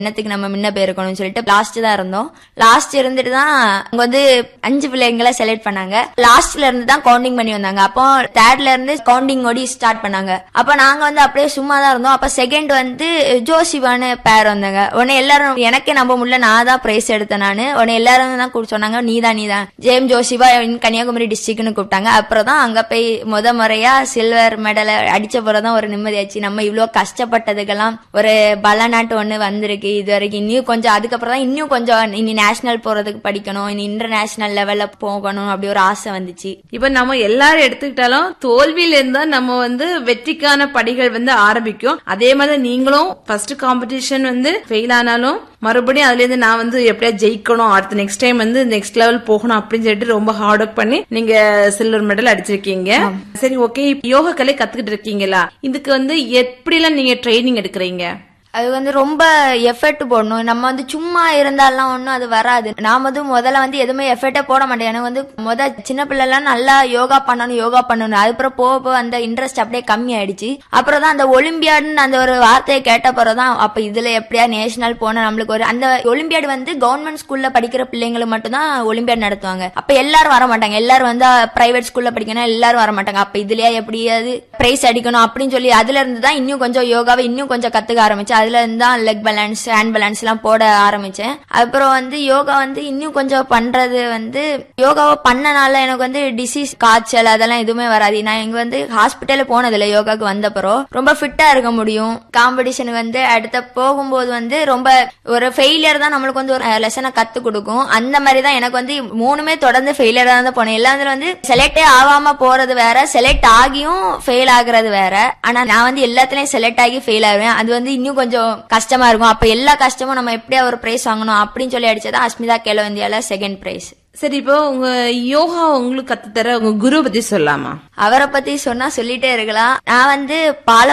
என்னத்துக்கு நம்ம முன்ன போயிருக்கணும்னு சொல்லிட்டு லாஸ்ட் தான் இருந்தோம் லாஸ்ட் இருந்துட்டு தான் அங்க வந்து அஞ்சு பிள்ளைங்களை செலக்ட் பண்ணாங்க லாஸ்ட்ல இருந்து தான் கவுண்டிங் பண்ணி வந்தாங்க அப்போ தேர்ட்ல இருந்து கவுண்டிங் ஓடி ஸ்டார்ட் பண்ணாங்க அப்ப நாங்க வந்து அப்படியே சும்மா தான் இருந்தோம் அப்ப செகண்ட் வந்து ஜோசிவான்னு பேர் வந்தாங்க உடனே எல்லாரும் எனக்கே நம்ப முடியல நான் தான் பிரைஸ் எடுத்தேன் நானு உடனே எல்லாரும் தான் கூப்பிட்டு சொன்னாங்க நீதான் நீதான் ஜெயம் ஜோசிவா in கன்னியாகுமரி டிஸ்ட்ரிக்ட்னு கூப்பிட்டாங்க அப்புறம் தான் அங்க போய் முத முறையா சில்வர் மெடலை அடிச்ச பிறகுதான் ஒரு நிம்மதியாச்சு நம்ம இவ்ளோ கஷ்டப்பட்டதுக்கெல்லாம் ஒரு பலநாட்டு ஒண்ணு வந்திருக்கு இது வரைக்கும் இன்னும் கொஞ்சம் அதுக்கப்புறம் தான் இன்னும் கொஞ்சம் இனி நேஷனல் போறதுக்கு படிக்கணும் இனி இன்டர்நேஷனல் லெவல்ல போகணும் அப்படி ஒரு ஆசை வந்துச்சு இப்ப நம்ம எல்லாரும் எடுத்துக்கிட்டாலும் தோல்வியில இருந்தா நம்ம வந்து வெற்றிக்கான படிகள் வந்து ஆரம்பிக்கும் அதே மாதிரி நீங்களும் ஃபர்ஸ்ட் காம்படிஷன் வந்து ஃபெயில் ஆனாலும் மறுபடியும் அதுல இருந்து நான் வந்து எப்படியா ஜெயிக்கணும் அடுத்த நெக்ஸ்ட் டைம் வந்து நெக்ஸ்ட் லெவல் போகணும் அப்படின்னு சொல்லிட்டு ரொம்ப ஹார்ட் ஒர்க் பண்ணி நீங்க சில்வர் மெடல் அடிச்சிருக்கீங்க சரி ஓகே யோகா கலை கத்துக்கிட்டு இருக்கீங்களா இதுக்கு வந்து எப்படிலாம் நீங்க ட்ரைனிங் எடுக்கிறீங்க அது வந்து ரொம்ப எஃபர்ட் போடணும் நம்ம வந்து சும்மா இருந்தாலாம் ஒன்றும் அது வராது நான் வந்து முதல்ல வந்து எதுவுமே எஃபர்ட்டே போட மாட்டேன் எனக்கு வந்து முத சின்ன பிள்ளைலாம் நல்லா யோகா பண்ணணும் யோகா பண்ணணும் அதுக்கப்புறம் போக போக அந்த இன்ட்ரெஸ்ட் அப்படியே கம்மி ஆயிடுச்சு அப்புறம் தான் அந்த ஒலிம்பியாடுன்னு அந்த ஒரு வார்த்தையை கேட்ட பிறகு தான் அப்ப இதுல எப்படியா நேஷனல் போன நம்மளுக்கு ஒரு அந்த ஒலிம்பியாடு வந்து கவர்மெண்ட் ஸ்கூல்ல படிக்கிற பிள்ளைங்களுக்கு மட்டும்தான் ஒலிம்பியாட் நடத்துவாங்க அப்ப எல்லாரும் வர மாட்டாங்க எல்லாரும் வந்து பிரைவேட் ஸ்கூல்ல படிக்கணும் எல்லாரும் வர மாட்டாங்க அப்ப இதுலயா எப்படியாவது பிரைஸ் அடிக்கணும் அப்படின்னு சொல்லி அதுல இருந்து தான் இன்னும் கொஞ்சம் யோகாவை இன்னும் கொஞ்சம் கத்துக்க ஆரம்பிச்சேன் அதுல இருந்து தான் லெக் பேலன்ஸ் ஹேண்ட் பேலன்ஸ் எல்லாம் போட ஆரம்பிச்சேன் அப்புறம் வந்து யோகா வந்து இன்னும் கொஞ்சம் பண்றது வந்து யோகாவை பண்ணனால எனக்கு வந்து டிசீஸ் காய்ச்சல் அதெல்லாம் எதுவுமே வராது நான் இங்க வந்து ஹாஸ்பிட்டல் போனதில்ல யோகாக்கு வந்தப்பறம் ரொம்ப ஃபிட்டா இருக்க முடியும் காம்படிஷனுக்கு வந்து அடுத்த போகும்போது வந்து ரொம்ப ஒரு ஃபெயிலியர் தான் நம்மளுக்கு வந்து ஒரு லெசனை கத்து கொடுக்கும் அந்த மாதிரி தான் எனக்கு வந்து மூணுமே தொடர்ந்து ஃபெயிலியர் தான் போனேன் எல்லாத்துல வந்து செலக்டே ஆகாம போறது வேற செலக்ட் ஆகியும் ஃபெயில் ஆகுறது வேற ஆனா நான் வந்து எல்லாத்துலயும் செலக்ட் ஆகி ஃபெயில் ஆகுவேன் அது வந்து இன்னும் கொஞ்சம் கஷ்டமா இருக்கும் அப்ப எல்லா கஷ்டமும் நம்ம எப்படியா ஒரு பிரைஸ் வாங்கணும் அப்படின்னு சொல்லி அடிச்சதா அஸ்மிதா கேலோ இந்தியால செகண்ட் பிரைஸ் சரி இப்போ உங்க யோகா உங்களுக்கு கத்து தர உங்க குரு பத்தி சொல்லாமா அவரை பத்தி சொன்னா சொல்லிட்டே இருக்கலாம் நான் வந்து பால